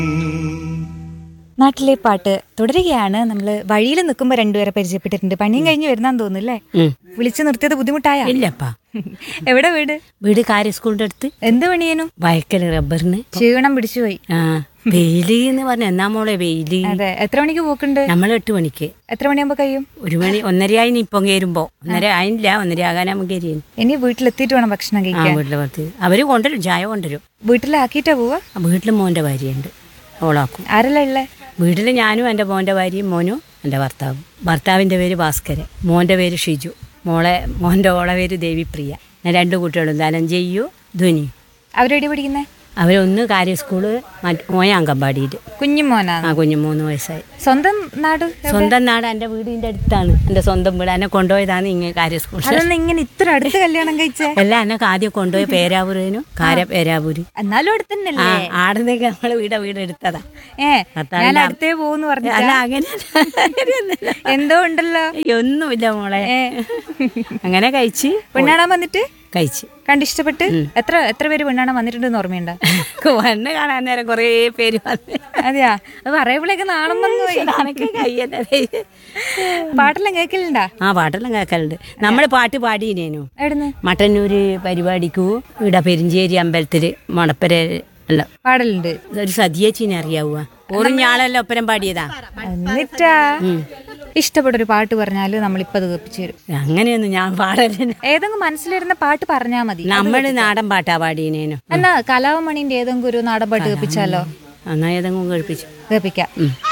നാട്ടിലെ പാട്ട് തുടരുകയാണ് നമ്മൾ വഴിയിൽ നിൽക്കുമ്പോൾ രണ്ടുപേരെ പരിചയപ്പെട്ടിട്ടുണ്ട് പണിയും കഴിഞ്ഞ് വരുന്നാന്ന് തോന്നുന്നു അല്ലേ വിളിച്ചു നിർത്തിയത് ബുദ്ധിമുട്ടായ ഇല്ലപ്പാ എവിടെ വീട് വീട് കാര്യ സ്കൂളിന്റെ അടുത്ത് എന്ത് പണിയേനു വയക്കൽ റബ്ബറിന് ക്ഷീണം പിടിച്ചുപോയി ആ വെയില് എന്ന് പറഞ്ഞ എന്നാ മോളെ വെയില് അതെ എത്ര മണിക്ക് പോക്കുണ്ട് നമ്മൾ എട്ട് മണിക്ക് എത്ര മണിയാകുമ്പോ കഴിയും ഒരു മണി ഒന്നര ആയിന് ഇപ്പം കയറുമ്പോ ഒന്നര ആയില്ല ഒന്നര ആകാൻ നമുക്ക് കയറിയാണ് ഇനി വീട്ടിലെത്തിയിട്ട് വേണം ഭക്ഷണം ആ കഴിക്കാൻ വീട്ടിലെ പുറത്ത് അവര് കൊണ്ടുവരും ചായ കൊണ്ടുവരും വീട്ടിലാക്കിയിട്ടാ പോവാ ആ വീട്ടിൽ മോൻ്റെ ഭാര്യയുണ്ട് ഓളാക്കും ആരല്ല ഉള്ളേ വീട്ടിൽ ഞാനും എൻ്റെ മോൻ്റെ ഭാര്യയും മോനും എൻ്റെ ഭർത്താവും ഭർത്താവിൻ്റെ പേര് ഭാസ്കരൻ മോൻ്റെ പേര് ഷിജു മോളെ മോൻ്റെ ഓളെ പേര് ദേവിപ്രിയ ഞാൻ രണ്ട് കുട്ടികളും ധനഞ്ജയ്യു ധ്വനി അവരെവിടെ പഠിക്കുന്നേ അവരൊന്ന് കാര്യ സ്കൂള് മറ്റ് മോയ അങ്കമ്പാടിയിൽ കുഞ്ഞുമോനാണ് ആ കുഞ്ഞു മൂന്ന് വയസ്സായി സ്വന്തം നാട് എവിടെ? സ്വന്തം നാട് എൻ്റെ വീടിൻ്റെ അടുത്താണ് എൻ്റെ സ്വന്തം വീട് എന്നെ കൊണ്ടുപോയതാണ് ഇങ്ങനെ കാര്യ സ്കൂൾ അതൊന്നും ഇങ്ങനെ ഇത്ര അടുത്ത് കല്യാണം കഴിച്ചേ എല്ലാം എന്നെ ആദ്യം കൊണ്ടുപോയി പേരാവൂരിനും കാര പേരാവൂര് എന്നാലും ആ അടുത്തന്നല്ലേ ആടുന്നേക്ക് നമ്മളെ വീടെ വീട് എടുത്തതാ ഏ ഭർത്താവിന്റെ ഞാൻ അമ്മ- അടുത്തേ പോകുന്നു പറഞ്ഞു അല്ല അങ്ങനെ അങ്ങനെയൊന്നുമില്ല. എന്തോ ഉണ്ടല്ലോ ഒന്നുമില്ല മോളെ ഏ അങ്ങനെ കഴിച്ച് പെണ്ണാണാൻ വന്നിട്ട് കഴിച്ച് കണ്ടിഷ്ടപ്പെട്ട് എത്ര എത്ര പേര് പെണ്ണാണാൻ വന്നിട്ടുണ്ടെന്ന് ഓർമ്മയുണ്ടോ വണ്ണ് കാണാൻ നേരം കുറേ പേര് വന്ന് അതെയാ അത് പറയുമ്പോഴേക്ക് നാണം വന്നു പോയി അനക്ക് കയ്യന്നെ പാട്ടെല്ലാം കേൾക്കലുണ്ടാ ആ പാട്ടെല്ലാം കേൾക്കലുണ്ട് നമ്മൾ പാട്ട് പാടിയിനേനു എവിടുന്ന് മട്ടന്നൂര് പരിപാടിക്കു ഇവിടെ പെരിഞ്ചേരി അമ്പലത്തിൽ മണപ്പര അല്ല പാടലുണ്ട് ഒരു സതിയേച്ചിനെ അറിയാവുക ഓറിഞ്ഞാളെല്ലാം ഒപ്പരം പാടിയതാ എന്നിട്ടാ ഇഷ്ടപ്പെട്ടൊരു പാട്ട് പറഞ്ഞാല് നമ്മളിപ്പോ അത് കേൾപ്പിച്ചു തരും അങ്ങനെയൊന്നും ഞാൻ പാടലില്ല ഏതെങ്കിലും മനസ്സിലിരുന്ന പാട്ട് പറഞ്ഞാ മതി നമ്മൾ നാടൻ പാട്ടാ പാടിയേനേനു എന്നാ കലാവമണിന്റെ ഏതെങ്കിലും ഒരു നാടൻ പാട്ട് കേൾപ്പിച്ചാലോ എന്നാ ഏതെങ്കിലും കേൾപ്പിച്ചു കേൾപ്പിക്കാം